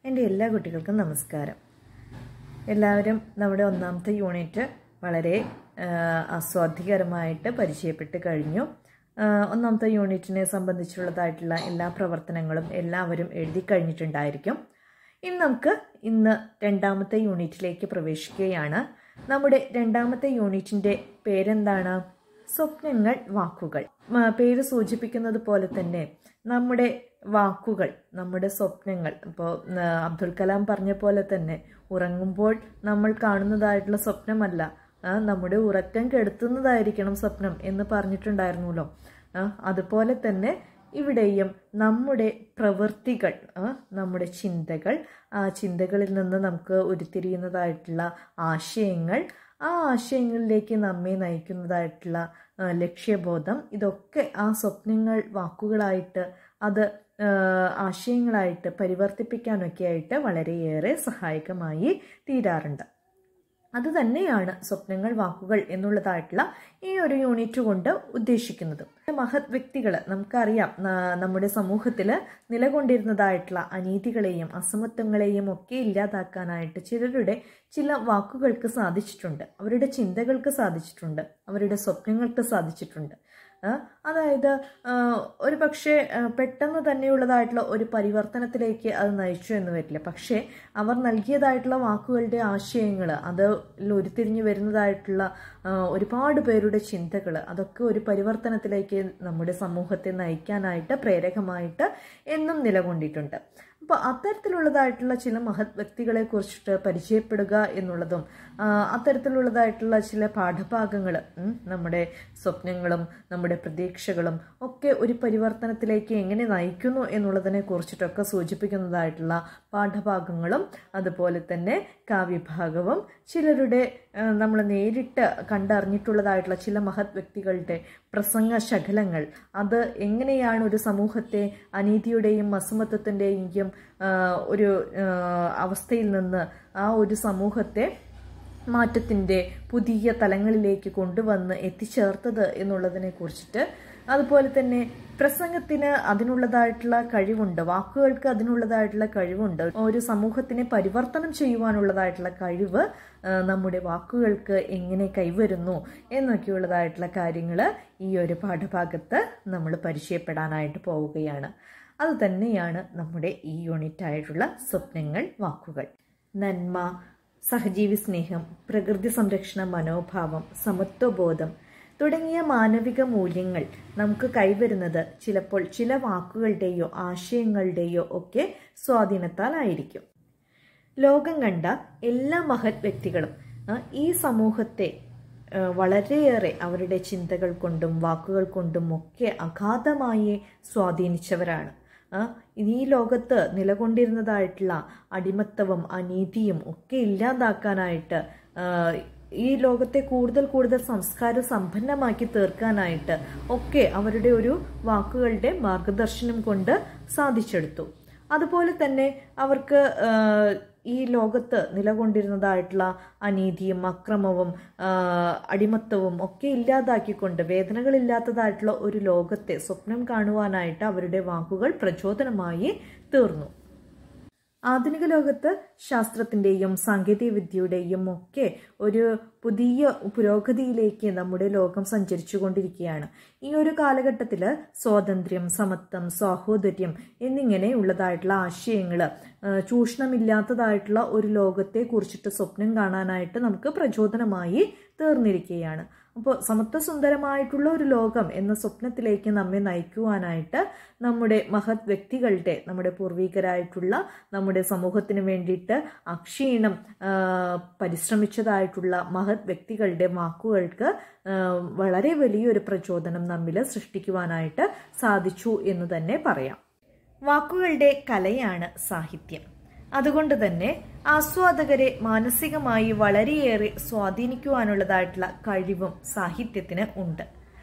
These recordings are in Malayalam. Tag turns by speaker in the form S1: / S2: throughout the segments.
S1: എൻ്റെ എല്ലാ കുട്ടികൾക്കും നമസ്കാരം എല്ലാവരും നമ്മുടെ ഒന്നാമത്തെ യൂണിറ്റ് വളരെ ആ, ആസ്വാദ്യകരമായിട്ട് പരിചയപ്പെട്ട് കഴിഞ്ഞു ആ, ഒന്നാമത്തെ യൂണിറ്റിനെ സംബന്ധിച്ചുള്ളതായിട്ടുള്ള എല്ലാ പ്രവർത്തനങ്ങളും എല്ലാവരും എഴുതി കഴിഞ്ഞിട്ടുണ്ടായിരിക്കും ഇന്ന് നമുക്ക് ഇന്ന് രണ്ടാമത്തെ യൂണിറ്റിലേക്ക് പ്രവേശിക്കുകയാണ് നമ്മുടെ രണ്ടാമത്തെ യൂണിറ്റിൻ്റെ പേരെന്താണ് സ്വപ്നങ്ങൾ വാക്കുകൾ മ, പേര് സൂചിപ്പിക്കുന്നത് പോലെ തന്നെ നമ്മുടെ വാക്കുകൾ നമ്മുടെ സ്വപ്നങ്ങൾ ഇപ്പോൾ അബ്ദുൽ കലാം പറഞ്ഞ പോലെ തന്നെ ഉറങ്ങുമ്പോൾ നമ്മൾ കാണുന്നതായിട്ടുള്ള സ്വപ്നമല്ല ആ, നമ്മുടെ ഉറക്കം കെടുത്തുന്നതായിരിക്കണം സ്വപ്നം എന്ന് പറഞ്ഞിട്ടുണ്ടായിരുന്നല്ലോ ആ, അതുപോലെ തന്നെ ഇവിടെയും നമ്മുടെ പ്രവൃത്തികൾ ആ, നമ്മുടെ ചിന്തകൾ ആ ചിന്തകളിൽ നിന്ന് നമുക്ക് ഉരുത്തിരിയുന്നതായിട്ടുള്ള ആശയങ്ങൾ ആ ആശയങ്ങളിലേക്ക് നമ്മെ നയിക്കുന്നതായിട്ടുള്ള ആ, ലക്ഷ്യബോധം ഇതൊക്കെ ആ സ്വപ്നങ്ങൾ വാക്കുകളായിട്ട് അത് ആ, ആശയങ്ങളായിട്ട് പരിവർത്തിപ്പിക്കാനൊക്കെ ആയിട്ട് വളരെയേറെ സഹായകമായി തീരാറുണ്ട് അത് തന്നെയാണ് സ്വപ്നങ്ങൾ വാക്കുകൾ എന്നുള്ളതായിട്ടുള്ള ഈ ഒരു യൂണിറ്റ് കൊണ്ട് ഉദ്ദേശിക്കുന്നത് മഹത് വ്യക്തികൾ നമുക്കറിയാം ന- നമ്മുടെ സമൂഹത്തിൽ നിലകൊണ്ടിരുന്നതായിട്ടുള്ള അനീതികളെയും അസമത്വങ്ങളെയും ഒക്കെ ഇല്ലാതാക്കാനായിട്ട് ചിലരുടെ ചില വാക്കുകൾക്ക് സാധിച്ചിട്ടുണ്ട് അവരുടെ ചിന്തകൾക്ക് സാധിച്ചിട്ടുണ്ട് അവരുടെ സ്വപ്നങ്ങൾക്ക് സാധിച്ചിട്ടുണ്ട് ആ, അതായത് ആ, ഒരു പക്ഷേ ആ, പെട്ടെന്ന് തന്നെയുള്ളതായിട്ടുള്ള ഒരു പരിവർത്തനത്തിലേക്ക് അത് നയിച്ചു എന്ന് വരില്ല പക്ഷേ അവർ നൽകിയതായിട്ടുള്ള വാക്കുകളുടെ ആശയങ്ങൾ അത് ഉരുത്തിരിഞ്ഞു വരുന്നതായിട്ടുള്ള ആ, ഒരുപാട് പേരുടെ ചിന്തകൾ അതൊക്കെ ഒരു പരിവർത്തനത്തിലേക്ക് നമ്മുടെ സമൂഹത്തെ നയിക്കാനായിട്ട് പ്രേരകമായിട്ട് എന്നും നിലകൊണ്ടിട്ടുണ്ട് അപ്പോൾ അത്തരത്തിലുള്ളതായിട്ടുള്ള ചില മഹത് വ്യക്തികളെ കുറിച്ചിട്ട് പരിചയപ്പെടുക എന്നുള്ളതും ആ, അത്തരത്തിലുള്ളതായിട്ടുള്ള ചില പാഠഭാഗങ്ങൾ നമ്മുടെ സ്വപ്നങ്ങളും നമ്മുടെ പ്രതീക്ഷകളും ഒക്കെ ഒരു പരിവർത്തനത്തിലേക്ക് എങ്ങനെ നയിക്കുന്നു എന്നുള്ളതിനെ കുറിച്ചിട്ടൊക്കെ സൂചിപ്പിക്കുന്നതായിട്ടുള്ള പാഠഭാഗങ്ങളും അതുപോലെ തന്നെ കാവ്യഭാഗവും ചിലരുടെ നമ്മൾ നേരിട്ട് കണ്ടറിഞ്ഞിട്ടുള്ളതായിട്ടുള്ള ചില മഹത് വ്യക്തികളുടെ പ്രസംഗ ശകലങ്ങൾ അത് എങ്ങനെയാണ് ഒരു സമൂഹത്തെ അനീതിയുടെയും അസമത്വത്തിൻ്റെയും ഒരു ആ, അവസ്ഥയിൽ നിന്ന് ആ ഒരു സമൂഹത്തെ മാറ്റത്തിൻ്റെ പുതിയ തലങ്ങളിലേക്ക് കൊണ്ടുവന്ന് എത്തിച്ചേർത്തത് എന്നുള്ളതിനെ കുറിച്ചിട്ട് അതുപോലെ തന്നെ പ്രസംഗത്തിന് അതിനുള്ളതായിട്ടുള്ള കഴിവുണ്ട് വാക്കുകൾക്ക് അതിനുള്ളതായിട്ടുള്ള കഴിവുണ്ട് ഒരു സമൂഹത്തിനെ പരിവർത്തനം ചെയ്യുവാനുള്ളതായിട്ടുള്ള കഴിവ് ആ, നമ്മുടെ വാക്കുകൾക്ക് എങ്ങനെ കൈവരുന്നു എന്നൊക്കെയുള്ളതായിട്ടുള്ള കാര്യങ്ങൾ ഈ ഒരു പാഠഭാഗത്ത് നമ്മൾ പരിചയപ്പെടാനായിട്ട് പോവുകയാണ് അത് തന്നെയാണ് നമ്മുടെ ഈ യൂണിറ്റ് ആയിട്ടുള്ള സ്വപ്നങ്ങൾ വാക്കുകൾ നന്മ സഹജീവി സ്നേഹം പ്രകൃതി സംരക്ഷണ മനോഭാവം സമത്വബോധം തുടങ്ങിയ മാനവിക മൂല്യങ്ങൾ നമുക്ക് കൈവരുന്നത് ചിലപ്പോൾ ചില വാക്കുകളുടെയോ ആശയങ്ങളുടെയോ ഒക്കെ സ്വാധീനത്താലായിരിക്കും ലോകം കണ്ട എല്ലാ മഹത് വ്യക്തികളും ആ, ഈ സമൂഹത്തെ ആ, വളരെയേറെ അവരുടെ ചിന്തകൾ കൊണ്ടും വാക്കുകൾ കൊണ്ടും ഒക്കെ അഗാധമായി സ്വാധീനിച്ചവരാണ് ആ, ഈ ലോകത്ത് നിലകൊണ്ടിരുന്നതായിട്ടുള്ള അടിമത്തവും അനീതിയും ഒക്കെ ഇല്ലാതാക്കാനായിട്ട് ആ, ഈ ലോകത്തെ കൂടുതൽ കൂടുതൽ സംസ്കാര സമ്പന്നമാക്കി തീർക്കാനായിട്ട് ഒക്കെ അവരുടെ ഒരു വാക്കുകളുടെ മാർഗദർശനം കൊണ്ട് സാധിച്ചെടുത്തു അതുപോലെ തന്നെ അവർക്ക് ആ, ഈ ലോകത്ത് നിലകൊണ്ടിരുന്നതായിട്ടുള്ള അനീതിയും അക്രമവും ആ, അടിമത്തവും ഒക്കെ ഇല്ലാതാക്കിക്കൊണ്ട് വേദനകളില്ലാത്തതായിട്ടുള്ള ഒരു ലോകത്തെ സ്വപ്നം കാണുവാനായിട്ട് അവരുടെ വാക്കുകൾ പ്രചോദനമായി തീർന്നു ആധുനിക ലോകത്ത് ശാസ്ത്രത്തിൻ്റെയും സാങ്കേതിക വിദ്യയുടെയും ഒക്കെ ഒരു പുതിയ പുരോഗതിയിലേക്ക് നമ്മുടെ ലോകം സഞ്ചരിച്ചു കൊണ്ടിരിക്കുകയാണ് ഈ ഒരു കാലഘട്ടത്തിൽ സ്വാതന്ത്ര്യം സമത്വം സാഹോദര്യം എന്നിങ്ങനെ ഉള്ളതായിട്ടുള്ള ആശയങ്ങൾ ചൂഷണമില്ലാത്തതായിട്ടുള്ള ഒരു ലോകത്തെ കുറിച്ചിട്ട് സ്വപ്നം കാണാനായിട്ട് നമുക്ക് പ്രചോദനമായി തീർന്നിരിക്കുകയാണ് അപ്പോൾ സമത്വസുന്ദരമായിട്ടുള്ള ഒരു ലോകം എന്ന സ്വപ്നത്തിലേക്ക് നമ്മെ നയിക്കുവാനായിട്ട് നമ്മുടെ മഹത് വ്യക്തികളുടെ നമ്മുടെ പൂർവികരായിട്ടുള്ള നമ്മുടെ സമൂഹത്തിന് വേണ്ടിയിട്ട് അക്ഷീണം ആ, പരിശ്രമിച്ചതായിട്ടുള്ള മഹത് വ്യക്തികളുടെ വാക്കുകൾക്ക് ആ, വളരെ വലിയൊരു പ്രചോദനം നമ്മിൽ സൃഷ്ടിക്കുവാനായിട്ട് സാധിച്ചു എന്ന് തന്നെ പറയാം വാക്കുകളുടെ കലയാണ് സാഹിത്യം അതുകൊണ്ട് തന്നെ ആസ്വാദകരെ മാനസികമായി വളരെയേറെ സ്വാധീനിക്കുവാനുള്ളതായിട്ടുള്ള കഴിവും സാഹിത്യത്തിന് ഉണ്ട്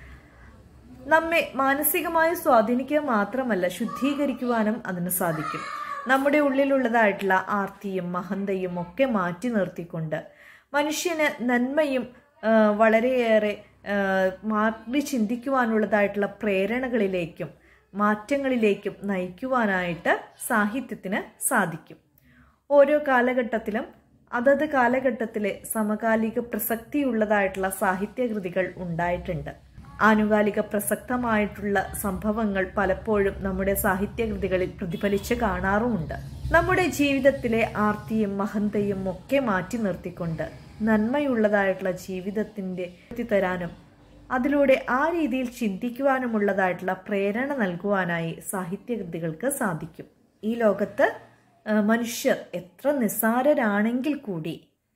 S1: നമ്മെ മാനസികമായി സ്വാധീനിക്കുക മാത്രമല്ല ശുദ്ധീകരിക്കുവാനും അതിന് സാധിക്കും നമ്മുടെ ഉള്ളിലുള്ളതായിട്ടുള്ള ആർത്തിയും മഹന്തയും ഒക്കെ മാറ്റി നിർത്തിക്കൊണ്ട് മനുഷ്യന് നന്മയും ആ, വളരെയേറെ ആ, മാറി ചിന്തിക്കുവാനുള്ളതായിട്ടുള്ള പ്രേരണകളിലേക്കും മാറ്റങ്ങളിലേക്കും നയിക്കുവാനായിട്ട് സാഹിത്യത്തിന് സാധിക്കും ഓരോ കാലഘട്ടത്തിലും അതത് കാലഘട്ടത്തിലെ സമകാലിക പ്രസക്തിയുള്ളതായിട്ടുള്ള സാഹിത്യകൃതികൾ ഉണ്ടായിട്ടുണ്ട് ആനുകാലിക പ്രസക്തമായിട്ടുള്ള സംഭവങ്ങൾ പലപ്പോഴും നമ്മുടെ സാഹിത്യകൃതികളിൽ പ്രതിഫലിച്ച് കാണാറുമുണ്ട് നമ്മുടെ ജീവിതത്തിലെ ആർത്തിയും മഹന്തയും ഒക്കെ മാറ്റി നിർത്തിക്കൊണ്ട് നന്മയുള്ളതായിട്ടുള്ള ജീവിതത്തിൻ്റെ തരാനും അതിലൂടെ ആ രീതിയിൽ ചിന്തിക്കുവാനുമുള്ളതായിട്ടുള്ള പ്രേരണ നൽകുവാനായി സാഹിത്യകൃതികൾക്ക് സാധിക്കും ഈ ലോകത്ത് മനുഷ്യർ എത്ര നിസ്സാരരാണെങ്കിൽ കൂടി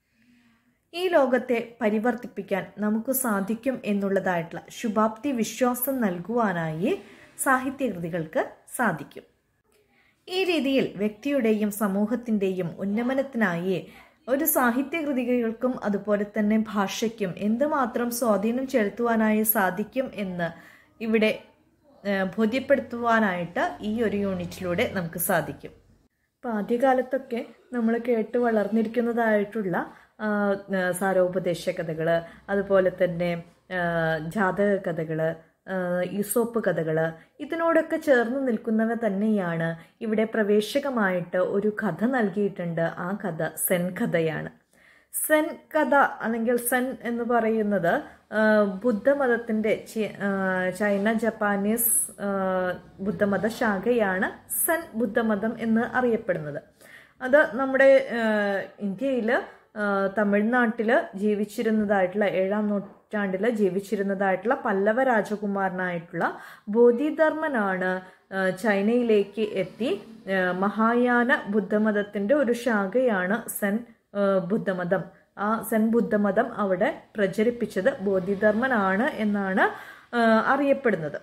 S1: ഈ ലോകത്തെ പരിവർത്തിപ്പിക്കാൻ നമുക്ക് സാധിക്കും എന്നുള്ളതായിട്ടുള്ള ശുഭാപ്തി വിശ്വാസം നൽകുവാനായി സാഹിത്യകൃതികൾക്ക് സാധിക്കും ഈ രീതിയിൽ വ്യക്തിയുടെയും സമൂഹത്തിൻ്റെയും ഉന്നമനത്തിനായി ഒരു സാഹിത്യകൃതികൾക്കും അതുപോലെ തന്നെ ഭാഷയ്ക്കും എന്തുമാത്രം സ്വാധീനം ചെലുത്തുവാനായി സാധിക്കും എന്ന് ഇവിടെ ബോധ്യപ്പെടുത്തുവാനായിട്ട് ഈ ഒരു യൂണിറ്റിലൂടെ നമുക്ക് സാധിക്കും അപ്പോൾ ആദ്യകാലത്തൊക്കെ നമ്മൾ കേട്ട് വളർന്നിരിക്കുന്നതായിട്ടുള്ള സാരോപദേശ കഥകൾ അതുപോലെ തന്നെ ജാതക കഥകൾ യുസോപ്പ് കഥകൾ ഇതിനോടൊക്കെ ചേർന്ന് നിൽക്കുന്നവ തന്നെയാണ് ഇവിടെ പ്രവേശകമായിട്ട് ഒരു കഥ നൽകിയിട്ടുണ്ട് ആ കഥ സെൻ കഥയാണ് സെൻ കഥ അല്ലെങ്കിൽ സെൻ എന്ന് പറയുന്നത് ബുദ്ധമതത്തിൻ്റെ ചൈന ജപ്പാനീസ് ബുദ്ധമത ശാഖയാണ് സെൻ ബുദ്ധമതം എന്ന് അറിയപ്പെടുന്നത് അത് നമ്മുടെ ഇന്ത്യയിൽ തമിഴ്നാട്ടിൽ ജീവിച്ചിരുന്നതായിട്ടുള്ള ഏഴാം നൂറ്റാണ്ടിൽ ജീവിച്ചിരുന്നതായിട്ടുള്ള പല്ലവ രാജകുമാരനായിട്ടുള്ള ബോധിധർമ്മനാണ് ചൈനയിലേക്ക് എത്തി മഹായാന ബുദ്ധമതത്തിൻ്റെ ഒരു ശാഖയാണ് സെൻ ബുദ്ധമതം ആ സെൻ ബുദ്ധമതം അവിടെ പ്രചരിപ്പിച്ചത് ബോധിധർമ്മനാണ് എന്നാണ് അറിയപ്പെടുന്നത്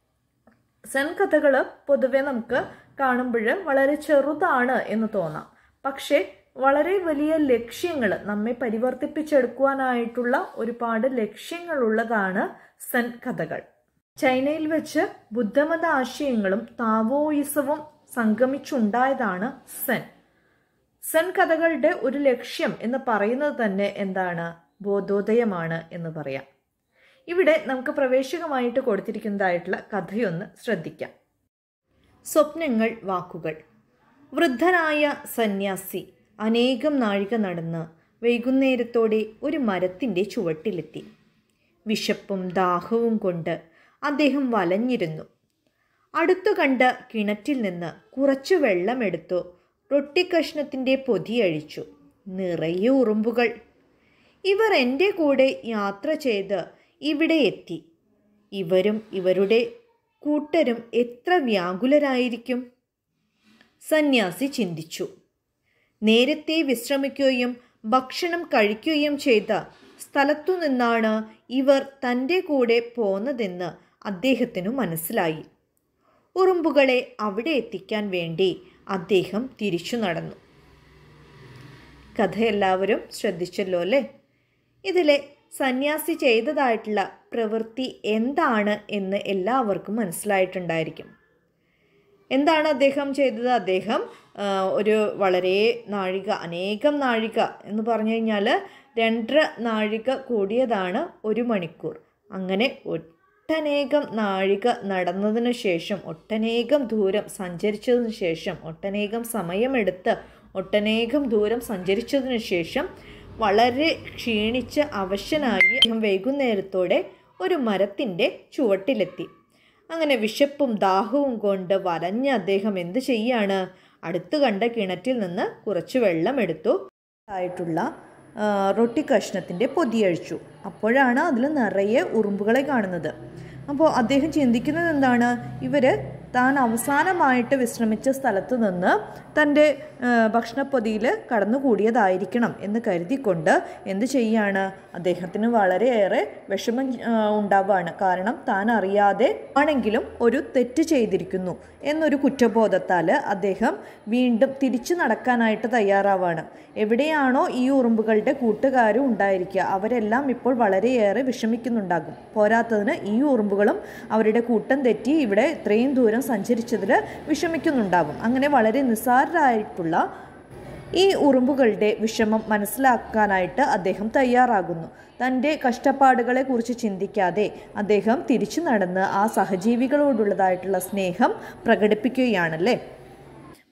S1: സെൻ കഥകൾ പൊതുവെ നമുക്ക് കാണുമ്പോൾ വളരെ ചെറുതാണ് എന്ന് തോന്നാം പക്ഷേ വളരെ വലിയ ലക്ഷ്യങ്ങൾ നമ്മെ പരിവർത്തിപ്പിച്ചെടുക്കുവാനായിട്ടുള്ള ഒരുപാട് ലക്ഷ്യങ്ങളുള്ളതാണ് സെൻ കഥകൾ ചൈനയിൽ വെച്ച് ബുദ്ധമത ആശയങ്ങളും താവോയിസവും സംഗമിച്ചുണ്ടായതാണ് സെൻ സെൻ കഥകളുടെ ഒരു ലക്ഷ്യം എന്ന് പറയുന്നത് തന്നെ എന്താണ് ബോധോദയമാണ് എന്ന് പറയാം ഇവിടെ നമുക്ക് പ്രവേശകമായിട്ട് കൊടുത്തിരിക്കുന്നതായിട്ടുള്ള കഥയൊന്ന് ശ്രദ്ധിക്കാം സ്വപ്നങ്ങൾ വാക്കുകൾ വൃദ്ധനായ സന്യാസി അനേകം നാഴിക നടന്ന് വൈകുന്നേരത്തോടെ ഒരു മരത്തിൻ്റെ ചുവട്ടിലെത്തി വിശപ്പും ദാഹവും കൊണ്ട് അദ്ദേഹം വലഞ്ഞിരുന്നു അടുത്തു കണ്ട കിണറ്റിൽ നിന്ന് കുറച്ചു വെള്ളമെടുത്തു റൊട്ടിക്കഷ്ണത്തിൻ്റെ പൊതിയഴിച്ചു നിറയെ ഉറുമ്പുകൾ ഇവർ എൻ്റെ കൂടെ യാത്ര ചെയ്ത് ഇവിടെ എത്തി ഇവരും ഇവരുടെ കൂട്ടരും എത്ര വ്യാകുലരായിരിക്കും സന്യാസി ചിന്തിച്ചു നേരത്തെ വിശ്രമിക്കുകയും ഭക്ഷണം കഴിക്കുകയും ചെയ്ത സ്ഥലത്തു നിന്നാണ് ഇവർ തൻ്റെ കൂടെ പോന്നതെന്ന് അദ്ദേഹത്തിനു മനസ്സിലായി ഉറുമ്പുകളെ അവിടെ എത്തിക്കാൻ വേണ്ടി അദ്ദേഹം തിരിച്ചു നടന്നു കഥ എല്ലാവരും ശ്രദ്ധിച്ചല്ലോ അല്ലേ ഇതിലെ സന്യാസി ചെയ്തതായിട്ടുള്ള പ്രവൃത്തി എന്താണ് എന്ന് എല്ലാവർക്കും മനസ്സിലായിട്ടുണ്ടായിരിക്കും എന്താണ് അദ്ദേഹം ചെയ്തത് അദ്ദേഹം ഒരു വളരെ നാഴിക അനേകം നാഴിക എന്ന് പറഞ്ഞു കഴിഞ്ഞാൽ രണ്ടര നാഴിക കൂടിയതാണ് ഒരു മണിക്കൂർ അങ്ങനെ ഒട്ടനേകം നാഴിക നടന്നതിന് ശേഷം ഒട്ടനേകം ദൂരം സഞ്ചരിച്ചതിന് ശേഷം ഒട്ടനേകം സമയമെടുത്ത് ഒട്ടനേകം ദൂരം സഞ്ചരിച്ചതിന് ശേഷം വളരെ ക്ഷീണിച്ച് അവശനായി അദ്ദേഹം വൈകുന്നേരത്തോടെ ഒരു മരത്തിൻ്റെ ചുവട്ടിലെത്തി അങ്ങനെ വിശപ്പും ദാഹവും കൊണ്ട് വലഞ്ഞ അദ്ദേഹം എന്ത് ചെയ്യാണ് അടുത്ത് കണ്ട കിണറ്റിൽ നിന്ന് കുറച്ച് വെള്ളം എടുത്തു ആയിട്ടുള്ള റൊട്ടി കഷ്ണത്തിൻ്റെ പൊതിയഴിച്ചു അപ്പോഴാണ് അതിൽ നിറയെ ഉറുമ്പുകളെ കാണുന്നത് അപ്പോൾ അദ്ദേഹം ചിന്തിക്കുന്നത് എന്താണ് ഇവർ താൻ അവസാനമായിട്ട് വിശ്രമിച്ച സ്ഥലത്ത് നിന്ന് തൻ്റെ ഭക്ഷണപ്പൊതിയിൽ കടന്നുകൂടിയതായിരിക്കണം എന്ന് കരുതിക്കൊണ്ട് എന്ത് ചെയ്യാണ് അദ്ദേഹത്തിന് വളരെയേറെ വിഷമം ഉണ്ടാവുകയാണ് കാരണം താൻ അറിയാതെ ആണെങ്കിലും ഒരു തെറ്റ് ചെയ്തിരിക്കുന്നു എന്നൊരു കുറ്റബോധത്താൽ അദ്ദേഹം വീണ്ടും തിരിച്ചു നടക്കാനായിട്ട് തയ്യാറാവാണ് എവിടെയാണോ ഈ ഉറുമ്പുകളുടെ കൂട്ടുകാരും ഉണ്ടായിരിക്കുക അവരെല്ലാം ഇപ്പോൾ വളരെയേറെ വിഷമിക്കുന്നുണ്ടാകും പോരാത്തതിന് ഈ ഉറുമ്പുകളും അവരുടെ കൂട്ടം തെറ്റി ഇവിടെ ഇത്രയും ദൂരം സഞ്ചരിച്ചതിൽ വിഷമിക്കുന്നുണ്ടാകും അങ്ങനെ വളരെ നിസ്സാരരായിട്ടുള്ള ഈ ഉറുമ്പുകളുടെ വിഷമം മനസ്സിലാക്കാനായിട്ട് അദ്ദേഹം തയ്യാറാകുന്നു തൻ്റെ കഷ്ടപ്പാടുകളെക്കുറിച്ച് ചിന്തിക്കാതെ അദ്ദേഹം തിരിച്ചു നടന്ന് ആ സഹജീവികളോടുള്ളതായിട്ടുള്ള സ്നേഹം പ്രകടിപ്പിക്കുകയാണല്ലേ അപ്പം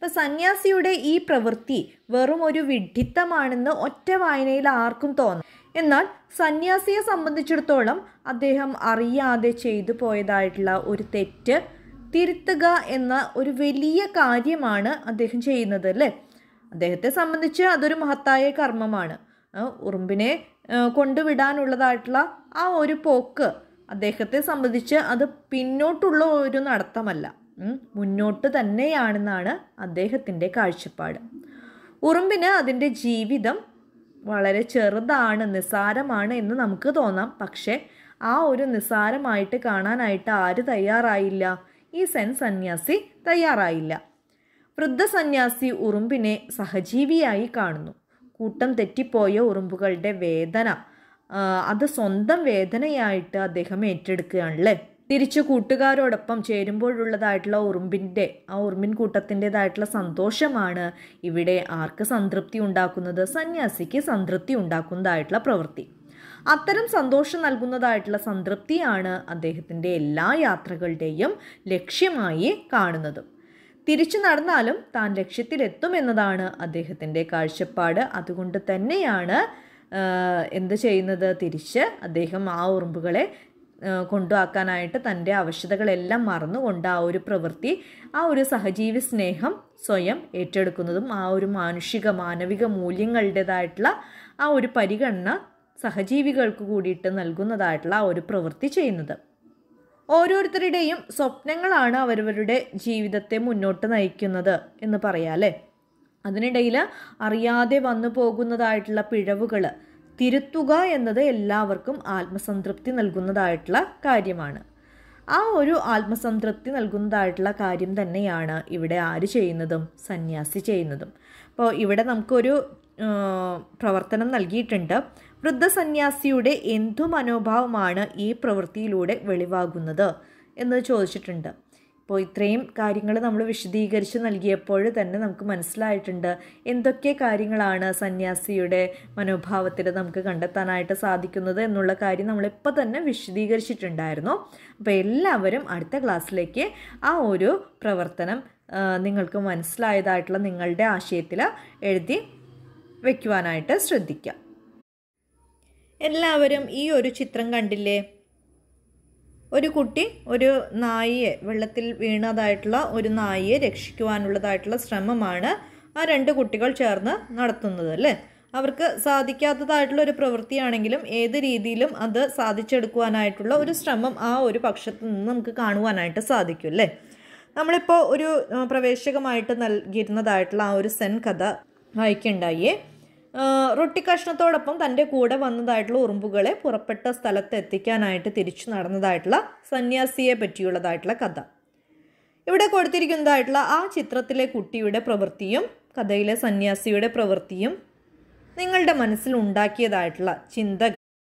S1: അപ്പം സന്യാസിയുടെ ഈ പ്രവൃത്തി വെറും ഒരു വിഡ്ഢിത്തമാണെന്ന് ഒറ്റ വായനയിൽ ആർക്കും തോന്നും എന്നാൽ സന്യാസിയെ സംബന്ധിച്ചിടത്തോളം അദ്ദേഹം അറിയാതെ ചെയ്തു പോയതായിട്ടുള്ള ഒരു തെറ്റ് തിരുത്തുക എന്ന ഒരു വലിയ കാര്യമാണ് അദ്ദേഹം ചെയ്യുന്നത് അല്ലേ അദ്ദേഹത്തെ സംബന്ധിച്ച് അതൊരു മഹത്തായ കർമ്മമാണ് ആ, ഉറുമ്പിനെ ആ, കൊണ്ടുവിടാനുള്ളതായിട്ടുള്ള ആ ഒരു പോക്ക് അദ്ദേഹത്തെ സംബന്ധിച്ച് അത് പിന്നോട്ടുള്ള ഒരു നടത്തമല്ല ഉം, മുന്നോട്ട് തന്നെയാണെന്നാണ് അദ്ദേഹത്തിൻ്റെ കാഴ്ചപ്പാട് ഉറുമ്പിന് അതിൻ്റെ ജീവിതം വളരെ ചെറുതാണ് നിസ്സാരമാണ് എന്ന് നമുക്ക് തോന്നാം പക്ഷേ ആ ഒരു നിസ്സാരമായിട്ട് കാണാനായിട്ട് ആര് തയ്യാറായില്ല ഈ സെൻ സന്യാസി തയ്യാറായില്ല വൃദ്ധസന്യാസി ഉറുമ്പിനെ സഹജീവിയായി കാണുന്നു കൂട്ടം തെറ്റിപ്പോയ ഉറുമ്പുകളുടെ വേദന ആ, അത് സ്വന്തം വേദനയായിട്ട് അദ്ദേഹം ഏറ്റെടുക്കുകയാണല്ലേ തിരിച്ചു കൂട്ടുകാരോടൊപ്പം ചേരുമ്പോഴുള്ളതായിട്ടുള്ള ഉറുമ്പിൻ്റെ ആ ഉറുമ്പിൻ കൂട്ടത്തിൻ്റെതായിട്ടുള്ള സന്തോഷമാണ് ഇവിടെ ആർക്ക് സംതൃപ്തി ഉണ്ടാക്കുന്നത് സന്യാസിക്ക് സംതൃപ്തി ഉണ്ടാക്കുന്നതായിട്ടുള്ള പ്രവൃത്തി അത്തരം സന്തോഷം നൽകുന്നതായിട്ടുള്ള സംതൃപ്തിയാണ് അദ്ദേഹത്തിൻ്റെ എല്ലാ യാത്രകളുടെയും ലക്ഷ്യമായി കാണുന്നത് തിരിച്ചു നടന്നാലും താൻ ലക്ഷ്യത്തിലെത്തുമെന്നതാണ് അദ്ദേഹത്തിൻ്റെ കാഴ്ചപ്പാട് അതുകൊണ്ട് തന്നെയാണ് ആ, എന്ത് ചെയ്യുന്നത് തിരിച്ച് അദ്ദേഹം ആ ഉറുമ്പുകളെ ആ, കൊണ്ടുവാക്കാനായിട്ട് തൻ്റെ ആവശ്യതകളെല്ലാം മറന്നുകൊണ്ട് ആ ഒരു പ്രവൃത്തി ആ ഒരു സഹജീവി സ്നേഹം സ്വയം ഏറ്റെടുക്കുന്നതും ആ ഒരു മാനുഷിക മാനവിക മൂല്യങ്ങളുടേതായിട്ടുള്ള ആ ഒരു പരിഗണന സഹജീവികൾക്ക് കൂടിയിട്ട് നൽകുന്നതായിട്ടുള്ള ആ ഒരു പ്രവൃത്തി ചെയ്യുന്നത് ഓരോരുത്തരുടെയും സ്വപ്നങ്ങളാണ് അവരവരുടെ ജീവിതത്തെ മുന്നോട്ട് നയിക്കുന്നത് എന്ന് പറയാം അല്ലേ അതിനിടയിൽ അറിയാതെ വന്നു പോകുന്നതായിട്ടുള്ള പിഴവുകൾ തിരുത്തുക എന്നത് എല്ലാവർക്കും ആത്മസംതൃപ്തി നൽകുന്നതായിട്ടുള്ള കാര്യമാണ് ആ ഒരു ആത്മസംതൃപ്തി നൽകുന്നതായിട്ടുള്ള കാര്യം തന്നെയാണ് ഇവിടെ ആര് ചെയ്യുന്നതും സന്യാസി ചെയ്യുന്നതും അപ്പോൾ ഇവിടെ നമുക്കൊരു ആ, പ്രവർത്തനം നൽകിയിട്ടുണ്ട് വൃദ്ധസന്യാസിയുടെ എന്തു മനോഭാവമാണ് ഈ പ്രവൃത്തിയിലൂടെ വെളിവാകുന്നത് എന്ന് ചോദിച്ചിട്ടുണ്ട് അപ്പോൾ ഇത്രയും കാര്യങ്ങൾ നമ്മൾ വിശദീകരിച്ച് നൽകിയപ്പോൾ തന്നെ നമുക്ക് മനസ്സിലായിട്ടുണ്ട് എന്തൊക്കെ കാര്യങ്ങളാണ് സന്യാസിയുടെ മനോഭാവത്തിൽ നമുക്ക് കണ്ടെത്താനായിട്ട് സാധിക്കുന്നത് എന്നുള്ള കാര്യം നമ്മളിപ്പോൾ തന്നെ വിശദീകരിച്ചിട്ടുണ്ടായിരുന്നു അപ്പോൾ എല്ലാവരും അടുത്ത ക്ലാസ്സിലേക്ക് ആ ഒരു പ്രവർത്തനം ആ, നിങ്ങൾക്ക് മനസ്സിലായതായിട്ടുള്ള നിങ്ങളുടെ ആശയത്തിൽ എഴുതി വയ്ക്കുവാനായിട്ട് ശ്രദ്ധിക്കാം എല്ലാവരും ഈ ഒരു ചിത്രം കണ്ടില്ലേ ഒരു കുട്ടി ഒരു നായയെ വെള്ളത്തിൽ വീണതായിട്ടുള്ള ഒരു നായയെ രക്ഷിക്കുവാനുള്ളതായിട്ടുള്ള ശ്രമമാണ് ആ രണ്ട് കുട്ടികൾ ചേർന്ന് നടത്തുന്നത് അല്ലേ അവർക്ക് സാധിക്കാത്തതായിട്ടുള്ള ഒരു പ്രവൃത്തിയാണെങ്കിലും ഏത് രീതിയിലും അത് സാധിച്ചെടുക്കുവാനായിട്ടുള്ള ഒരു ശ്രമം ആ ഒരു പക്ഷത്ത് നിന്ന് നമുക്ക് കാണുവാനായിട്ട് സാധിക്കും അല്ലേ നമ്മളിപ്പോൾ ഒരു ആ, പ്രവേശകമായിട്ട് നൽകിയിരുന്നതായിട്ടുള്ള ആ ഒരു സെൻ കഥ വായിക്കുണ്ടായേ റൊട്ടി കഷ്ണത്തോടൊപ്പം തൻ്റെ കൂടെ വന്നതായിട്ടുള്ള ഉറുമ്പുകളെ പുറപ്പെട്ട സ്ഥലത്ത് എത്തിക്കാനായിട്ട് തിരിച്ചു നടന്നതായിട്ടുള്ള സന്യാസിയെ പറ്റിയുള്ളതായിട്ടുള്ള കഥ ഇവിടെ കൊടുത്തിരിക്കുന്നതായിട്ടുള്ള ആ ചിത്രത്തിലെ കുട്ടിയുടെ പ്രവൃത്തിയും കഥയിലെ സന്യാസിയുടെ പ്രവൃത്തിയും നിങ്ങളുടെ മനസ്സിൽ ഉണ്ടാക്കിയതായിട്ടുള്ള ചിന്ത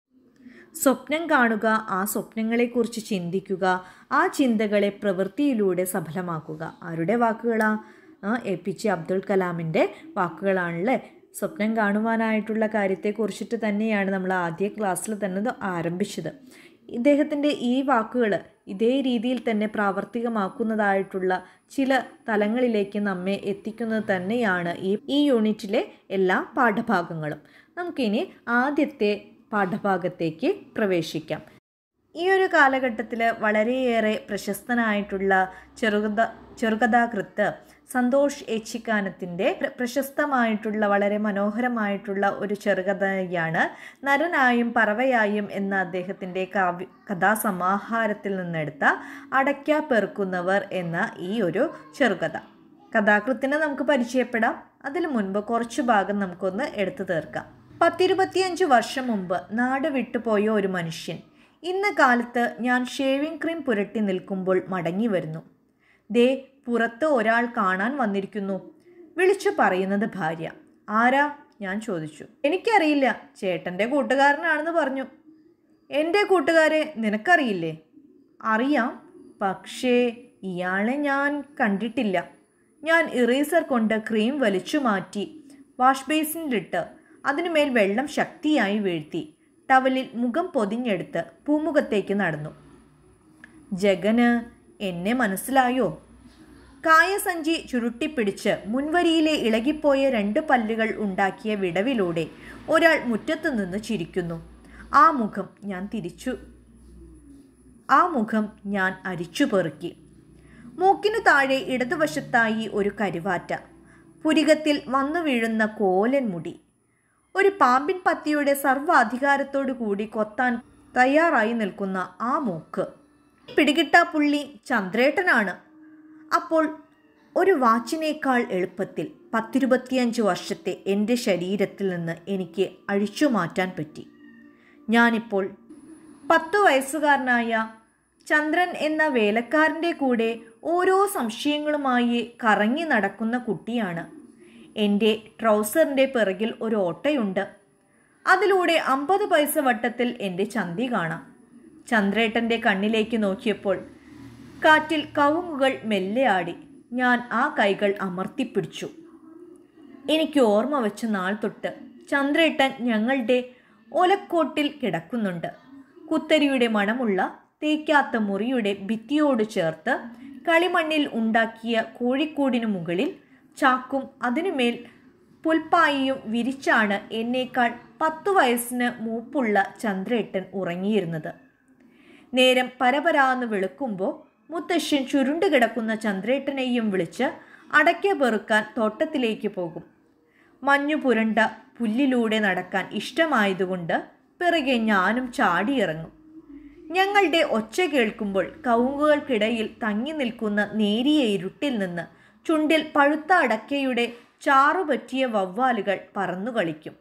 S1: സ്വപ്നം കാണുക ആ സ്വപ്നങ്ങളെക്കുറിച്ച് ചിന്തിക്കുക ആ ചിന്തകളെ പ്രവൃത്തിയിലൂടെ സഫലമാക്കുക ആരുടെ വാക്കുകളാ ആ എ പി ജെ അബ്ദുൽ കലാമിൻ്റെ വാക്കുകളാണല്ലേ സ്വപ്നം കാണുവാനായിട്ടുള്ള കാര്യത്തെക്കുറിച്ചിട്ട് തന്നെയാണ് നമ്മൾ ആദ്യ ക്ലാസ്സിൽ തന്നെ ഇത് ആരംഭിച്ചത് ഇദ്ദേഹത്തിൻ്റെ ഈ വാക്കുകൾ ഇതേ രീതിയിൽ തന്നെ പ്രാവർത്തികമാക്കുന്നതായിട്ടുള്ള ചില തലങ്ങളിലേക്ക് നമ്മെ എത്തിക്കുന്നത് തന്നെയാണ് ഈ ഈ യൂണിറ്റിലെ എല്ലാ പാഠഭാഗങ്ങളും നമുക്കിനി ആദ്യത്തെ പാഠഭാഗത്തേക്ക് പ്രവേശിക്കാം ഈ ഒരു കാലഘട്ടത്തിൽ വളരെയേറെ പ്രശസ്തനായിട്ടുള്ള ചെറുകഥ ചെറുകഥാകൃത്ത് സന്തോഷ് ഏച്ചിക്കാനത്തിൻ്റെ പ്ര- പ്രശസ്തമായിട്ടുള്ള വളരെ മനോഹരമായിട്ടുള്ള ഒരു ചെറുകഥയാണ് നരനായും പറവയായും എന്ന അദ്ദേഹത്തിൻ്റെ കാവ്യ കഥാസമാഹാരത്തിൽ നിന്നെടുത്ത അടയ്ക്ക പെറുക്കുന്നവർ എന്ന ഈ ഒരു ചെറുകഥ കഥാകൃത്തിനെ നമുക്ക് പരിചയപ്പെടാം അതിനു മുൻപ് കുറച്ചു ഭാഗം നമുക്കൊന്ന് എടുത്തു തീർക്കാം പത്തിരുപത്തിയഞ്ച് വർഷം മുമ്പ് നാട് വിട്ടുപോയ ഒരു മനുഷ്യൻ ഇന്ന് കാലത്ത് ഞാൻ ഷേവിംഗ് ക്രീം പുരട്ടി നിൽക്കുമ്പോൾ മടങ്ങി വരുന്നു ദേ പുറത്ത് ഒരാൾ കാണാൻ വന്നിരിക്കുന്നു വിളിച്ചു പറയുന്നത് ഭാര്യ ആരാ ഞാൻ ചോദിച്ചു എനിക്കറിയില്ല ചേട്ടൻ്റെ കൂട്ടുകാരനാണെന്ന് പറഞ്ഞു എൻ്റെ കൂട്ടുകാരെ നിനക്കറിയില്ലേ അറിയാം പക്ഷേ ഇയാളെ ഞാൻ കണ്ടിട്ടില്ല ഞാൻ ഇറേസർ കൊണ്ട് ക്രീം വലിച്ചു മാറ്റി വാഷ് ബേസിനിലിട്ട് അതിനുമേൽ വെള്ളം ശക്തിയായി വീഴ്ത്തി ടവലിൽ മുഖം പൊതിഞ്ഞെടുത്ത് പൂമുഖത്തേക്ക് നടന്നു ജഗന് എന്നെ മനസ്സിലായോ കായസഞ്ചി ചുരുട്ടിപ്പിടിച്ച് മുൻവരിയിലെ ഇളകിപ്പോയ രണ്ട് പല്ലുകൾ ഉണ്ടാക്കിയ വിടവിലൂടെ ഒരാൾ മുറ്റത്തു നിന്ന് ചിരിക്കുന്നു ആ മുഖം ഞാൻ തിരിച്ചു ആ മുഖം ഞാൻ അരിച്ചു പെറുക്കി മൂക്കിനു താഴെ ഇടതുവശത്തായി ഒരു കരുവാറ്റ പുരികത്തിൽ വന്നു വീഴുന്ന കോലൻ മുടി ഒരു പാമ്പിൻ പത്തിയുടെ സർവ്വാധികാരത്തോടു കൂടി കൊത്താൻ തയ്യാറായി നിൽക്കുന്ന ആ മൂക്ക് പിടികിട്ടാ പുള്ളി ചന്ദ്രേട്ടനാണ് അപ്പോൾ ഒരു വാച്ചിനേക്കാൾ എളുപ്പത്തിൽ പത്തിരുപത്തിയഞ്ച് വർഷത്തെ എൻ്റെ ശരീരത്തിൽ നിന്ന് എനിക്ക് അഴിച്ചു മാറ്റാൻ പറ്റി ഞാനിപ്പോൾ പത്തു വയസ്സുകാരനായ ചന്ദ്രൻ എന്ന വേലക്കാരൻ്റെ കൂടെ ഓരോ സംശയങ്ങളുമായി കറങ്ങി നടക്കുന്ന കുട്ടിയാണ് എൻ്റെ ട്രൗസറിൻ്റെ പിറകിൽ ഒരു ഓട്ടയുണ്ട് അതിലൂടെ അമ്പത് പൈസ വട്ടത്തിൽ എൻ്റെ ചന്തി കാണാം ചന്ദ്രേട്ടൻ്റെ കണ്ണിലേക്ക് നോക്കിയപ്പോൾ കാറ്റിൽ കവുങ്ങുകൾ മെല്ലെ ആടി ഞാൻ ആ കൈകൾ അമർത്തിപ്പിടിച്ചു എനിക്ക് ഓർമ്മ വെച്ച നാൾ തൊട്ട് ചന്ദ്രേട്ടൻ ഞങ്ങളുടെ ഒലക്കോട്ടിൽ കിടക്കുന്നുണ്ട് കുത്തരിയുടെ മണമുള്ള തേക്കാത്ത മുറിയുടെ ഭിത്തിയോട് ചേർത്ത് കളിമണ്ണിൽ ഉണ്ടാക്കിയ കോഴിക്കോടിനു മുകളിൽ ചാക്കും അതിനുമേൽ പുൽപ്പായിയും വിരിച്ചാണ് എന്നേക്കാൾ പത്തു വയസ്സിന് മൂപ്പുള്ള ചന്ദ്രേട്ടൻ ഉറങ്ങിയിരുന്നത് നേരം പരപരാന്ന് വെളുക്കുമ്പോൾ മുത്തശ്ശൻ ചുരുണ്ടു കിടക്കുന്ന ചന്ദ്രേട്ടനെയും വിളിച്ച് അടയ്ക്ക പെറുക്കാൻ തോട്ടത്തിലേക്ക് പോകും മഞ്ഞു പുരണ്ട പുല്ലിലൂടെ നടക്കാൻ ഇഷ്ടമായതുകൊണ്ട് പിറകെ ഞാനും ചാടിയിറങ്ങും ഞങ്ങളുടെ ഒച്ച കേൾക്കുമ്പോൾ കവുങ്ങുകൾക്കിടയിൽ തങ്ങി നിൽക്കുന്ന നേരിയ ഇരുട്ടിൽ നിന്ന് ചുണ്ടിൽ പഴുത്ത അടക്കയുടെ ചാറുപറ്റിയ വവ്വാലുകൾ പറന്നു കളിക്കും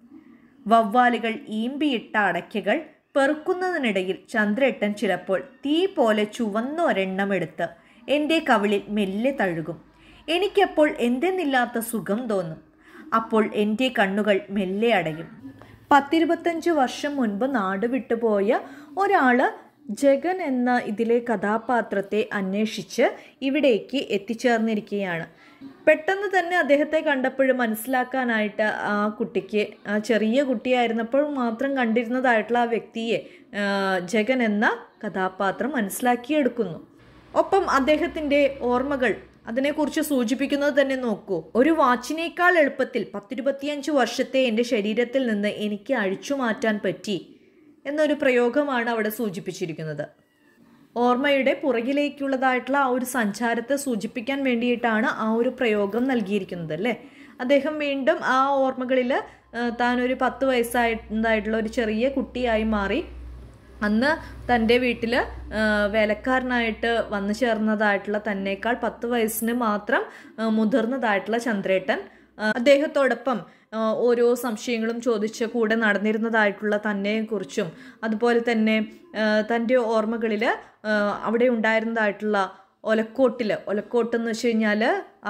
S1: വവ്വാലുകൾ ഈമ്പിയിട്ട അടയ്ക്കകൾ പെറുക്കുന്നതിനിടയിൽ ചന്ദ്രേട്ടൻ ചിലപ്പോൾ തീ പോലെ ചുവന്ന ഒരെണ്ണമെടുത്ത് എൻ്റെ കവിളിൽ മെല്ലെ തഴുകും എനിക്കപ്പോൾ എന്തെന്നില്ലാത്ത സുഖം തോന്നും അപ്പോൾ എൻ്റെ കണ്ണുകൾ മെല്ലെ അടയും പത്തിരുപത്തഞ്ച് വർഷം മുൻപ് നാട് വിട്ടുപോയ ഒരാൾ ജഗൻ എന്ന ഇതിലെ കഥാപാത്രത്തെ അന്വേഷിച്ച് ഇവിടേക്ക് എത്തിച്ചേർന്നിരിക്കുകയാണ് പെട്ടെന്ന് തന്നെ അദ്ദേഹത്തെ കണ്ടപ്പോൾ മനസ്സിലാക്കാനായിട്ട് ആ കുട്ടിക്ക് ആ ചെറിയ കുട്ടിയായിരുന്നപ്പോൾ മാത്രം കണ്ടിരുന്നതായിട്ടുള്ള ആ വ്യക്തിയെ ആ, ജഗൻ എന്ന കഥാപാത്രം മനസ്സിലാക്കിയെടുക്കുന്നു ഒപ്പം അദ്ദേഹത്തിൻ്റെ ഓർമ്മകൾ അതിനെക്കുറിച്ച് സൂചിപ്പിക്കുന്നത് തന്നെ നോക്കൂ ഒരു വാച്ചിനേക്കാൾ എളുപ്പത്തിൽ പത്തിരുപത്തിയഞ്ച് വർഷത്തെ എൻ്റെ ശരീരത്തിൽ നിന്ന് എനിക്ക് അഴിച്ചു മാറ്റാൻ പറ്റി എന്നൊരു പ്രയോഗമാണ് അവിടെ സൂചിപ്പിച്ചിരിക്കുന്നത് ഓർമ്മയുടെ പുറകിലേക്കുള്ളതായിട്ടുള്ള ആ ഒരു സഞ്ചാരത്തെ സൂചിപ്പിക്കാൻ വേണ്ടിയിട്ടാണ് ആ ഒരു പ്രയോഗം നൽകിയിരിക്കുന്നത് അല്ലേ അദ്ദേഹം വീണ്ടും ആ ഓർമ്മകളിൽ താൻ ഒരു പത്ത് വയസ്സായിട്ടുള്ള ഒരു ചെറിയ കുട്ടിയായി മാറി അന്ന് തൻ്റെ വീട്ടിൽ വേലക്കാരനായിട്ട് വന്നു ചേർന്നതായിട്ടുള്ള തന്നേക്കാൾ പത്ത് വയസ്സിന് മാത്രം ആ, മുതിർന്നതായിട്ടുള്ള ചന്ദ്രേട്ടൻ ആ, അദ്ദേഹത്തോടൊപ്പം ആ, ഓരോ സംശയങ്ങളും ചോദിച്ച് കൂടെ നടന്നിരുന്നതായിട്ടുള്ള തന്നെക്കുറിച്ചും അതുപോലെ തന്നെ ആ, തൻ്റെ ഓർമ്മകളിൽ അവിടെ ഉണ്ടായിരുന്നതായിട്ടുള്ള ഒലക്കോട്ടിൽ ഒലക്കോട്ട് എന്ന് വെച്ച് കഴിഞ്ഞാൽ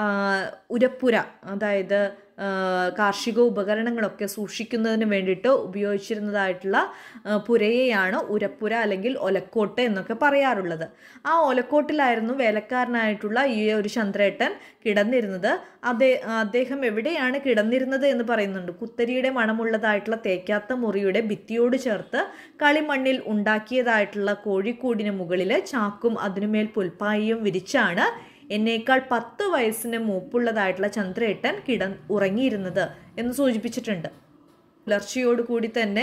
S1: ഉരപ്പുര അതായത് ആ, കാർഷിക ഉപകരണങ്ങളൊക്കെ സൂക്ഷിക്കുന്നതിന് വേണ്ടിയിട്ട് ഉപയോഗിച്ചിരുന്നതായിട്ടുള്ള ആ, പുരയെയാണ് ഉരപ്പുര അല്ലെങ്കിൽ ഒലക്കോട്ട് എന്നൊക്കെ പറയാറുള്ളത് ആ ഒലക്കോട്ടിലായിരുന്നു വേലക്കാരനായിട്ടുള്ള ഈ ഒരു ചന്ദ്രേട്ടൻ കിടന്നിരുന്നത് അതേ അദ്ദേഹം എവിടെയാണ് കിടന്നിരുന്നത് എന്ന് പറയുന്നുണ്ട് കുത്തരിയുടെ മണമുള്ളതായിട്ടുള്ള തേക്കാത്ത മുറിയുടെ ഭിത്തിയോട് ചേർത്ത് കളിമണ്ണിൽ ഉണ്ടാക്കിയതായിട്ടുള്ള കോഴിക്കൂടിന് മുകളിൽ ചാക്കും അതിനുമേൽ പുൽപ്പായിയും വിരിച്ചാണ് എന്നേക്കാൾ പത്ത് വയസ്സിന് മൂപ്പുള്ളതായിട്ടുള്ള ചന്ദ്രേട്ടൻ കിട ഉറങ്ങിയിരുന്നത് എന്ന് സൂചിപ്പിച്ചിട്ടുണ്ട് പുലർച്ചയോടുകൂടി തന്നെ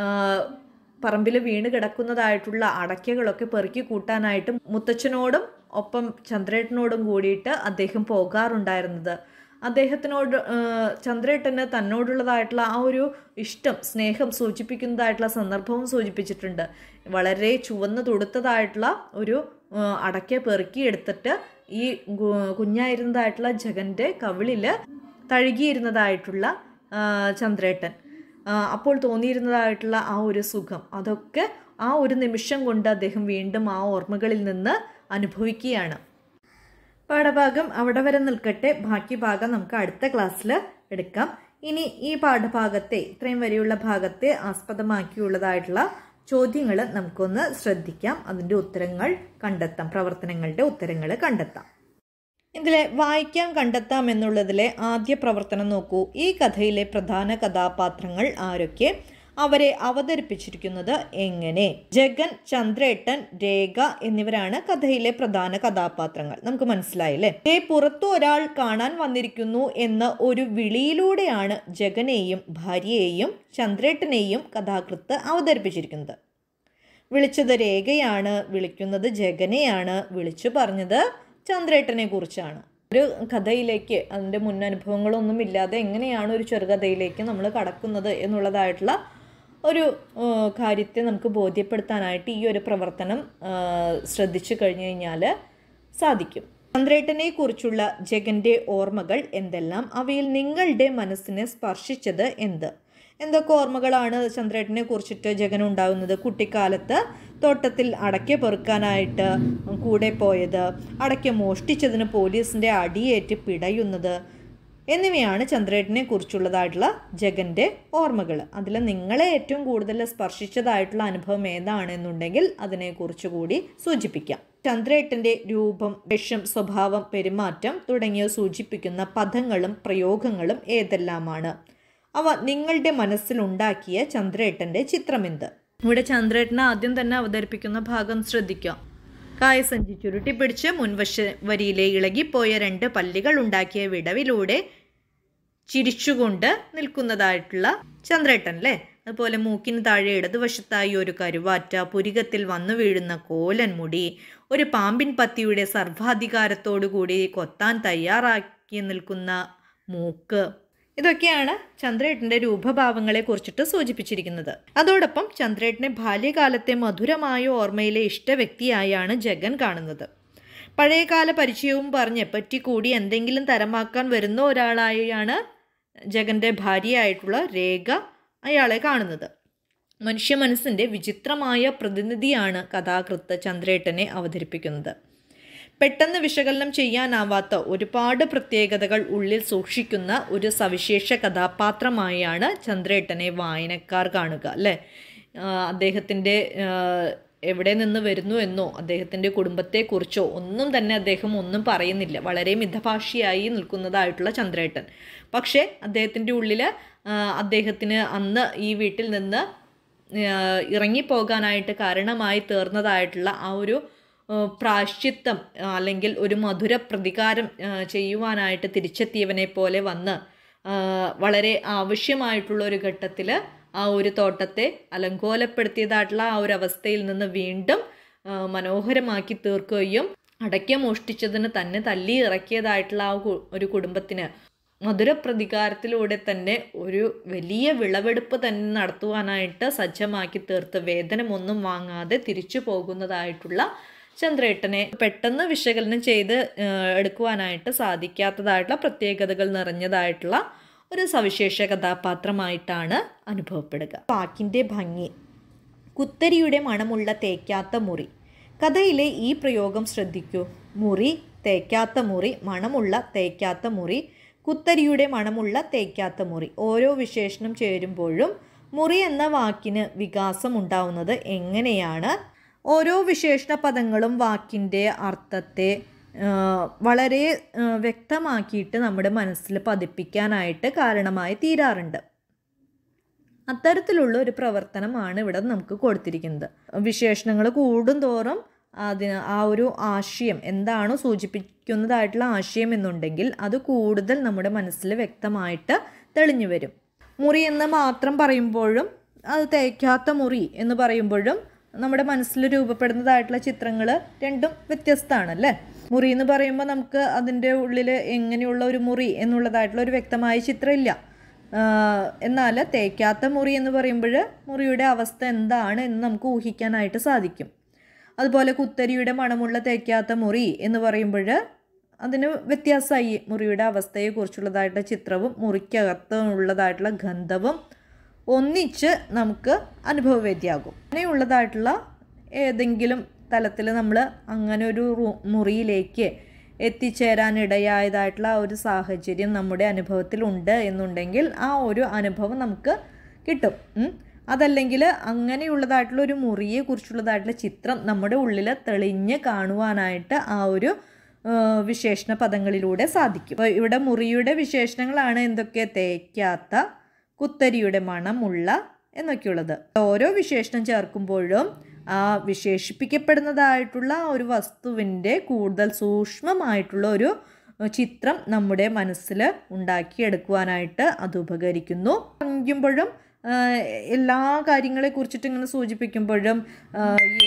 S1: പറമ്പിൽ വീണ് കിടക്കുന്നതായിട്ടുള്ള അടയ്ക്കകളൊക്കെ പെറുക്കി കൂട്ടാനായിട്ട് മുത്തച്ഛനോടും ഒപ്പം ചന്ദ്രേട്ടനോടും കൂടിയിട്ട് അദ്ദേഹം പോകാറുണ്ടായിരുന്നത് അദ്ദേഹത്തിനോട് ആ, ചന്ദ്രേട്ടന് തന്നോടുള്ളതായിട്ടുള്ള ആ ഒരു ഇഷ്ടം സ്നേഹം സൂചിപ്പിക്കുന്നതായിട്ടുള്ള സന്ദർഭവും സൂചിപ്പിച്ചിട്ടുണ്ട് വളരെ ചുവന്ന് തുടുത്തതായിട്ടുള്ള ഒരു ആ, അടയ്ക്ക പെറുക്കിയെടുത്തിട്ട് ഈ ഗു- കുഞ്ഞായിരുന്നതായിട്ടുള്ള ജഗൻ്റെ കവിളിൽ തഴുകിയിരുന്നതായിട്ടുള്ള ആ, ചന്ദ്രേട്ടൻ ആ, അപ്പോൾ തോന്നിയിരുന്നതായിട്ടുള്ള ആ ഒരു സുഖം അതൊക്കെ ആ ഒരു നിമിഷം കൊണ്ട് അദ്ദേഹം വീണ്ടും ആ ഓർമ്മകളിൽ നിന്ന് അനുഭവിക്കുകയാണ് പാഠഭാഗം അവിടെ വരെ നിൽക്കട്ടെ ബാക്കി ഭാഗം നമുക്ക് അടുത്ത ക്ലാസ്സിൽ എടുക്കാം ഇനി ഈ പാഠഭാഗത്തെ ഇത്രയും വരെയുള്ള ഭാഗത്തെ ആസ്പദമാക്കിയുള്ളതായിട്ടുള്ള ചോദ്യങ്ങൾ നമുക്കൊന്ന് ശ്രദ്ധിക്കാം അതിൻ്റെ ഉത്തരങ്ങൾ കണ്ടെത്താം പ്രവർത്തനങ്ങളുടെ ഉത്തരങ്ങൾ കണ്ടെത്താം ഇതിലെ വായിക്കാം കണ്ടെത്താം എന്നുള്ളതിലെ ആദ്യ പ്രവർത്തനം നോക്കൂ ഈ കഥയിലെ പ്രധാന കഥാപാത്രങ്ങൾ ആരൊക്കെ അവരെ അവതരിപ്പിച്ചിരിക്കുന്നത് എങ്ങനെ ജഗൻ ചന്ദ്രേട്ടൻ രേഖ എന്നിവരാണ് കഥയിലെ പ്രധാന കഥാപാത്രങ്ങൾ നമുക്ക് മനസ്സിലായില്ലേ ഏ പുറത്തു ഒരാൾ കാണാൻ വന്നിരിക്കുന്നു എന്ന ഒരു വിളിയിലൂടെയാണ് ജഗനെയും ഭാര്യയെയും ചന്ദ്രേട്ടനെയും കഥാകൃത്ത് അവതരിപ്പിച്ചിരിക്കുന്നത് വിളിച്ചത് രേഖയാണ് വിളിക്കുന്നത് ജഗനെയാണ് വിളിച്ചു പറഞ്ഞത് ചന്ദ്രേട്ടനെ കുറിച്ചാണ് ഒരു കഥയിലേക്ക് അതിൻ്റെ മുന്നനുഭവങ്ങളൊന്നും ഇല്ലാതെ എങ്ങനെയാണ് ഒരു ചെറുകഥയിലേക്ക് നമ്മൾ കടക്കുന്നത് എന്നുള്ളതായിട്ടുള്ള ഒരു ആ, കാര്യത്തെ നമുക്ക് ബോധ്യപ്പെടുത്താനായിട്ട് ഈ ഒരു പ്രവർത്തനം ആ, ശ്രദ്ധിച്ചു കഴിഞ്ഞു കഴിഞ്ഞാൽ സാധിക്കും ചന്ദ്രേട്ടനെ കുറിച്ചുള്ള ജഗന്റെ ഓർമ്മകൾ എന്തെല്ലാം അവയിൽ നിങ്ങളുടെ മനസ്സിനെ സ്പർശിച്ചത് എന്ത് എന്തൊക്കെ ഓർമ്മകളാണ് ചന്ദ്രേട്ടനെ കുറിച്ചിട്ട് ജഗൻ ഉണ്ടാകുന്നത് കുട്ടിക്കാലത്ത് തോട്ടത്തിൽ അടയ്ക്ക പെറുക്കാനായിട്ട് കൂടെ പോയത് അടയ്ക്ക മോഷ്ടിച്ചതിന് പോലീസിൻ്റെ അടിയേറ്റ് പിടയുന്നത് എന്നിവയാണ് ചന്ദ്രേട്ടനെ കുറിച്ചുള്ളതായിട്ടുള്ള ജഗൻ്റെ ഓർമ്മകൾ അതിൽ നിങ്ങളെ ഏറ്റവും കൂടുതൽ സ്പർശിച്ചതായിട്ടുള്ള അനുഭവം ഏതാണെന്നുണ്ടെങ്കിൽ അതിനെക്കുറിച്ച് കൂടി സൂചിപ്പിക്കാം ചന്ദ്രേട്ടൻ്റെ രൂപം വേഷം സ്വഭാവം പെരുമാറ്റം തുടങ്ങിയവ സൂചിപ്പിക്കുന്ന പദങ്ങളും പ്രയോഗങ്ങളും ഏതെല്ലാമാണ് അവ നിങ്ങളുടെ മനസ്സിലുണ്ടാക്കിയ ചന്ദ്രേട്ടൻ്റെ ചിത്രമെന്ത് ഇവിടെ ചന്ദ്രേട്ടനെ ആദ്യം തന്നെ അവതരിപ്പിക്കുന്ന ഭാഗം ശ്രദ്ധിക്കാം കായസഞ്ചി ചുരുട്ടി പിടിച്ച് മുൻവശ വരിയിലെ ഇളകിപ്പോയ രണ്ട് പല്ലികൾ ഉണ്ടാക്കിയ വിടവിലൂടെ ചിരിച്ചുകൊണ്ട് നിൽക്കുന്നതായിട്ടുള്ള ചന്ദ്രേട്ടൻ അല്ലേ അതുപോലെ മൂക്കിന് താഴെ ഇടതുവശത്തായി ഒരു കരുവാറ്റ പുരികത്തിൽ വന്നു വീഴുന്ന കോലൻ മുടി ഒരു പാമ്പിൻ പത്തിയുടെ സർവാധികാരത്തോടു കൂടി കൊത്താൻ തയ്യാറാക്കി നിൽക്കുന്ന മൂക്ക് ഇതൊക്കെയാണ് ചന്ദ്രേട്ടൻ്റെ രൂപഭാവങ്ങളെ കുറിച്ചിട്ട് സൂചിപ്പിച്ചിരിക്കുന്നത് അതോടൊപ്പം ചന്ദ്രേട്ടനെ ബാല്യകാലത്തെ മധുരമായ ഓർമ്മയിലെ ഇഷ്ട വ്യക്തിയായാണ് ജഗൻ കാണുന്നത് പഴയകാല പരിചയവും പറഞ്ഞ് പറ്റി കൂടി എന്തെങ്കിലും തരമാക്കാൻ വരുന്ന ഒരാളായാണ് ജഗൻ്റെ ഭാര്യയായിട്ടുള്ള രേഖ അയാളെ കാണുന്നത് മനുഷ്യ മനസ്സിൻ്റെ വിചിത്രമായ പ്രതിനിധിയാണ് കഥാകൃത്ത് ചന്ദ്രേട്ടനെ അവതരിപ്പിക്കുന്നത് പെട്ടെന്ന് വിശകലനം ചെയ്യാനാവാത്ത ഒരുപാട് പ്രത്യേകതകൾ ഉള്ളിൽ സൂക്ഷിക്കുന്ന ഒരു സവിശേഷ കഥാപാത്രമായാണ് ചന്ദ്രേട്ടനെ വായനക്കാർ കാണുക അല്ലേ അദ്ദേഹത്തിൻ്റെ എവിടെ നിന്ന് വരുന്നു എന്നോ അദ്ദേഹത്തിൻ്റെ കുടുംബത്തെക്കുറിച്ചോ ഒന്നും തന്നെ അദ്ദേഹം ഒന്നും പറയുന്നില്ല വളരെ മിതഭാഷിയായി നിൽക്കുന്നതായിട്ടുള്ള ചന്ദ്രേട്ടൻ പക്ഷേ അദ്ദേഹത്തിൻ്റെ ഉള്ളിൽ അദ്ദേഹത്തിന് അന്ന് ഈ വീട്ടിൽ നിന്ന് ഇറങ്ങിപ്പോകാനായിട്ട് കാരണമായി തീർന്നതായിട്ടുള്ള ആ ഒരു പ്രാശ്ചിത്തം അല്ലെങ്കിൽ ഒരു മധുര പ്രതികാരം ചെയ്യുവാനായിട്ട് തിരിച്ചെത്തിയവനെ പോലെ വന്ന് വളരെ ആവശ്യമായിട്ടുള്ള ഒരു ഘട്ടത്തിൽ ആ ഒരു തോട്ടത്തെ അലങ്കോലപ്പെടുത്തിയതായിട്ടുള്ള ആ ഒരു അവസ്ഥയിൽ നിന്ന് വീണ്ടും മനോഹരമാക്കി തീർക്കുകയും അടയ്ക്ക മോഷ്ടിച്ചതിന് തന്നെ തല്ലി ഇറക്കിയതായിട്ടുള്ള ആ ഒരു കുടുംബത്തിന് മധുര പ്രതികാരത്തിലൂടെ തന്നെ ഒരു വലിയ വിളവെടുപ്പ് തന്നെ നടത്തുവാനായിട്ട് സജ്ജമാക്കി തീർത്ത് വേതനമൊന്നും വാങ്ങാതെ തിരിച്ചു പോകുന്നതായിട്ടുള്ള ചന്ദ്രേട്ടനെ പെട്ടെന്ന് വിശകലനം ചെയ്ത് എടുക്കുവാനായിട്ട് സാധിക്കാത്തതായിട്ടുള്ള പ്രത്യേകതകൾ നിറഞ്ഞതായിട്ടുള്ള ഒരു സവിശേഷ കഥാപാത്രമായിട്ടാണ് അനുഭവപ്പെടുക വാക്കിൻ്റെ ഭംഗി കുത്തരിയുടെ മണമുള്ള തേക്കാത്ത മുറി കഥയിലെ ഈ പ്രയോഗം ശ്രദ്ധിക്കൂ മുറി തേക്കാത്ത മുറി മണമുള്ള തേക്കാത്ത മുറി കുത്തരിയുടെ മണമുള്ള തേക്കാത്ത മുറി ഓരോ വിശേഷണം ചേരുമ്പോഴും മുറി എന്ന വാക്കിന് വികാസം ഉണ്ടാവുന്നത് എങ്ങനെയാണ് ഓരോ വിശേഷണ പദങ്ങളും വാക്കിൻ്റെ അർത്ഥത്തെ വളരെ വ്യക്തമാക്കിയിട്ട് നമ്മുടെ മനസ്സിൽ പതിപ്പിക്കാനായിട്ട് കാരണമായി തീരാറുണ്ട് അത്തരത്തിലുള്ള ഒരു പ്രവർത്തനമാണ് ഇവിടെ നമുക്ക് കൊടുത്തിരിക്കുന്നത് വിശേഷണങ്ങൾ കൂടുന്തോറും അതിന് ആ ഒരു ആശയം എന്താണോ സൂചിപ്പിക്കുന്നതായിട്ടുള്ള ആശയം എന്നുണ്ടെങ്കിൽ അത് കൂടുതൽ നമ്മുടെ മനസ്സിൽ വ്യക്തമായിട്ട് തെളിഞ്ഞു വരും മുറി എന്ന് മാത്രം പറയുമ്പോഴും അത് തേക്കാത്ത മുറി എന്ന് പറയുമ്പോഴും നമ്മുടെ മനസ്സിൽ രൂപപ്പെടുന്നതായിട്ടുള്ള ചിത്രങ്ങൾ രണ്ടും വ്യത്യസ്തമാണ് അല്ലേ മുറി എന്ന് പറയുമ്പോൾ നമുക്ക് അതിൻ്റെ ഉള്ളിൽ എങ്ങനെയുള്ള ഒരു മുറി എന്നുള്ളതായിട്ടുള്ള ഒരു വ്യക്തമായ ചിത്രമില്ല എന്നാൽ തേക്കാത്ത മുറി എന്ന് പറയുമ്പോൾ മുറിയുടെ അവസ്ഥ എന്താണ് എന്ന് നമുക്ക് ഊഹിക്കാനായിട്ട് സാധിക്കും അതുപോലെ കുത്തരിയുടെ മണമുള്ള തേക്കാത്ത മുറി എന്ന് പറയുമ്പോൾ അതിന് വ്യത്യാസമായി മുറിയുടെ അവസ്ഥയെക്കുറിച്ചുള്ളതായിട്ടുള്ള ചിത്രവും മുറിക്കകത്ത് ഉള്ളതായിട്ടുള്ള ഗന്ധവും ഒന്നിച്ച് നമുക്ക് അനുഭവവേദ്യമാകും അങ്ങനെയുള്ളതായിട്ടുള്ള ഏതെങ്കിലും തലത്തിൽ നമ്മൾ അങ്ങനെ ഒരു മുറിയിലേക്ക് എത്തിച്ചേരാനിടയായതായിട്ടുള്ള ആ ഒരു സാഹചര്യം നമ്മുടെ അനുഭവത്തിൽ ഉണ്ട് എന്നുണ്ടെങ്കിൽ ആ ഒരു അനുഭവം നമുക്ക് കിട്ടും അതല്ലെങ്കിൽ അങ്ങനെയുള്ളതായിട്ടുള്ള ഒരു മുറിയെ കുറിച്ചുള്ളതായിട്ടുള്ള ചിത്രം നമ്മുടെ ഉള്ളിൽ തെളിഞ്ഞ് കാണുവാനായിട്ട് ആ ഒരു വിശേഷണ പദങ്ങളിലൂടെ സാധിക്കും അപ്പോൾ ഇവിടെ മുറിയുടെ വിശേഷണങ്ങളാണ് എന്തൊക്കെ തേക്കാത്ത കുത്തരിയുടെ മണമുള്ള എന്നൊക്കെയുള്ളത് ഓരോ വിശേഷണം ചേർക്കുമ്പോഴും ആ വിശേഷിപ്പിക്കപ്പെടുന്നതായിട്ടുള്ള ആ ഒരു വസ്തുവിൻ്റെ കൂടുതൽ സൂക്ഷ്മമായിട്ടുള്ള ഒരു ചിത്രം നമ്മുടെ മനസ്സിൽ ഉണ്ടാക്കിയെടുക്കുവാനായിട്ട് അത് ഉപകരിക്കുന്നു പറയുമ്പോഴും എല്ലാ കാര്യങ്ങളെ കുറിച്ചിട്ട് ഇങ്ങനെ സൂചിപ്പിക്കുമ്പോഴും ആ, ഈ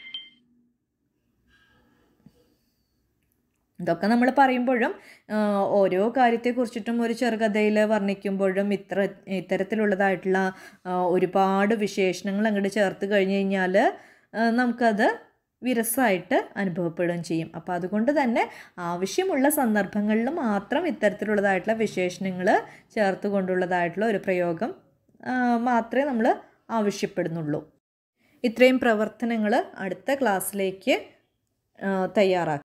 S1: ഇതൊക്കെ നമ്മൾ പറയുമ്പോഴും ആ, ഓരോ കാര്യത്തെക്കുറിച്ചിട്ടും ഒരു ചെറുകഥയിൽ വർണ്ണിക്കുമ്പോഴും ഇത്ര ഇത്തരത്തിലുള്ളതായിട്ടുള്ള ആ, ഒരുപാട് വിശേഷണങ്ങൾ അങ്ങോട്ട് ചേർത്ത് കഴിഞ്ഞ് കഴിഞ്ഞാൽ ആ, നമുക്കത് വിരസമായിട്ട് അനുഭവപ്പെടുകയും ചെയ്യും അപ്പോൾ അതുകൊണ്ട് തന്നെ ആവശ്യമുള്ള സന്ദർഭങ്ങളിൽ മാത്രം ഇത്തരത്തിലുള്ളതായിട്ടുള്ള വിശേഷണങ്ങൾ ചേർത്ത് കൊണ്ടുള്ളതായിട്ടുള്ള ഒരു പ്രയോഗം ആ, മാത്രമേ നമ്മൾ ആവശ്യപ്പെടുന്നുള്ളൂ ഇത്രയും പ്രവർത്തനങ്ങൾ അടുത്ത ക്ലാസ്സിലേക്ക് തയ്യാറാക്കും